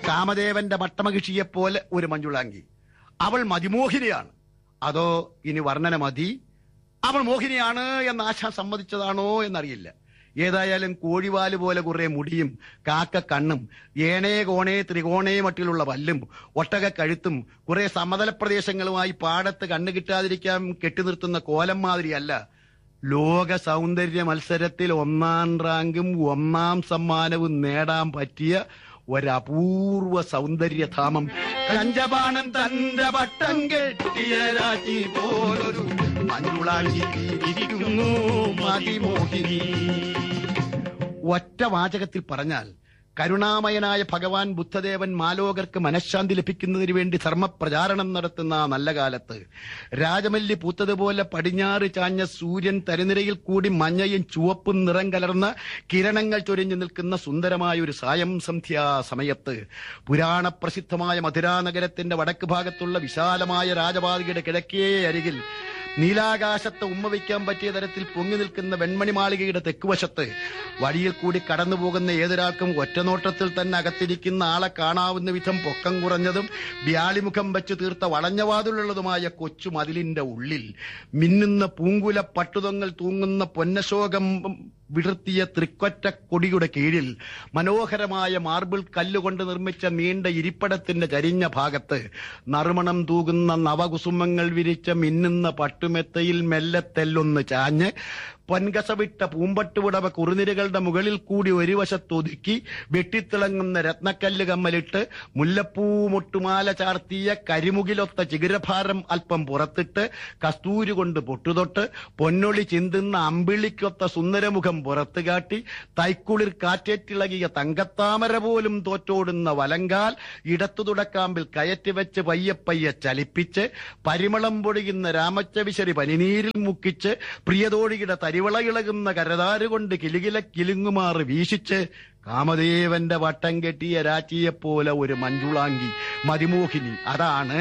കാമദേവന്റെ മട്ടമകിഷിയെപ്പോലെ ഒരു മഞ്ജുളാങ്കി അവൾ മതിമോഹിനിയാണ് അതോ ഇനി വർണ്ണന മതി അവൾ മോഹിനിയാണ് എന്ന് ആശ സമ്മതിച്ചതാണോ എന്നറിയില്ല ഏതായാലും കോഴിവാല് പോലെ കുറെ മുടിയും കാക്ക കണ്ണും ഏണേ കോണേ ത്രികോണേ മട്ടിലുള്ള പല്ലും ഒട്ടക കഴുത്തും കുറെ സമതല പ്രദേശങ്ങളുമായി പാടത്ത് കണ്ണു കിട്ടാതിരിക്കാൻ കെട്ടിനിർത്തുന്ന കോലം മാതിരിയല്ല ലോക സൗന്ദര്യ മത്സരത്തിൽ ഒന്നാം റാങ്കും ഒന്നാം സമ്മാനവും നേടാൻ പറ്റിയ ഒരപൂർവ സൗന്ദര്യധാമം കഞ്ചപാണം തന്റെ വട്ടം കെട്ടിയ രാജി പോലൊരു മഞ്ഞുളാഞ്ചി ഇരിക്കുന്നു മതിമോഹിനി ഒറ്റ വാചകത്തിൽ പറഞ്ഞാൽ കരുണാമയനായ ഭഗവാൻ ബുദ്ധദേവൻ മാലോകർക്ക് മനഃശാന്തി ലഭിക്കുന്നതിന് വേണ്ടി ധർമ്മപ്രചാരണം നടത്തുന്ന ആ നല്ല കാലത്ത് രാജമല്ലി പൂത്തതുപോലെ പടിഞ്ഞാറ് ചാഞ്ഞ സൂര്യൻ തരുനിരയിൽ കൂടി മഞ്ഞയും ചുവപ്പും നിറം കലർന്ന കിരണങ്ങൾ ചൊരിഞ്ഞു നിൽക്കുന്ന സുന്ദരമായ ഒരു സായം സന്ധ്യാ സമയത്ത് പുരാണ പ്രസിദ്ധമായ മധുരാ നഗരത്തിന്റെ വടക്ക് ഭാഗത്തുള്ള വിശാലമായ രാജപാതയുടെ കിഴക്കേ അരികിൽ നീലാകാശത്ത് ഉമ്മ വയ്ക്കാൻ പറ്റിയ തരത്തിൽ പൊങ്ങി നിൽക്കുന്ന വെൺമണി മാളികയുടെ തെക്കുവശത്ത് വഴിയിൽ കൂടി കടന്നു പോകുന്ന ഏതൊരാൾക്കും ഒറ്റനോട്ടത്തിൽ തന്നെ അകത്തിരിക്കുന്ന ആളെ കാണാവുന്ന വിധം പൊക്കം കുറഞ്ഞതും വ്യാളിമുഖം വെച്ച് തീർത്ത വളഞ്ഞവാതിലുള്ളതുമായ കൊച്ചു മതിലിന്റെ ഉള്ളിൽ മിന്നുന്ന പൂങ്കുല പട്ടുതൊങ്ങൽ തൂങ്ങുന്ന പൊന്നശോകം വിടർത്തിയ തൃക്കൊറ്റ കൊടിയുടെ കീഴിൽ മനോഹരമായ മാർബിൾ കല്ലുകൊണ്ട് നിർമ്മിച്ച നീണ്ട ഇരിപ്പടത്തിന്റെ ചരിഞ്ഞ ഭാഗത്ത് നറുമണം തൂകുന്ന നവകുസുമങ്ങൾ വിരിച്ച മിന്നുന്ന പട്ടുമെത്തയിൽ മെല്ലെ തെല്ലൊന്ന് ചാഞ്ഞ് പൊൻകസവിട്ട പൂമ്പട്ടുവിടവ കുറുനിരകളുടെ മുകളിൽ കൂടി ഒരു വശത്തൊതുക്കി വെട്ടിത്തിളങ്ങുന്ന രത്നക്കല്ല് കമ്മലിട്ട് മുല്ലപ്പൂ മുട്ടുമാല ചാർത്തിയ കരിമുകിലൊത്ത ചിഗിരഭാരം അല്പം പുറത്തിട്ട് കസ്തൂരി കൊണ്ട് പൊട്ടുതൊട്ട് പൊന്നൊളി ചിന്തുന്ന അമ്പിളിക്കൊത്ത സുന്ദരമുഖം പുറത്തു കാട്ടി തൈക്കുളിർ കാറ്റേറ്റിളകിയ തങ്കത്താമര പോലും തോറ്റോടുന്ന വലങ്കാൽ ഇടത്തു തുടക്കാമ്പിൽ കയറ്റി വെച്ച് പയ്യെ പയ്യെ ചലിപ്പിച്ച് പരിമളം പൊടിയുന്ന രാമച്ചവിശരി പനിനീരിൽ മുക്കിച്ച് പ്രിയതോഴിയുടെ തരിവള ഇളകുന്ന കരതാരുകൊണ്ട് കിലുകില കിലുങ്ങുമാറ് വീശിച്ച് കാമദേവന്റെ വട്ടം കെട്ടിയ രാച്ചിയെപ്പോലെ ഒരു മഞ്ജുളാങ്കി മതിമോഹിനി അതാണ്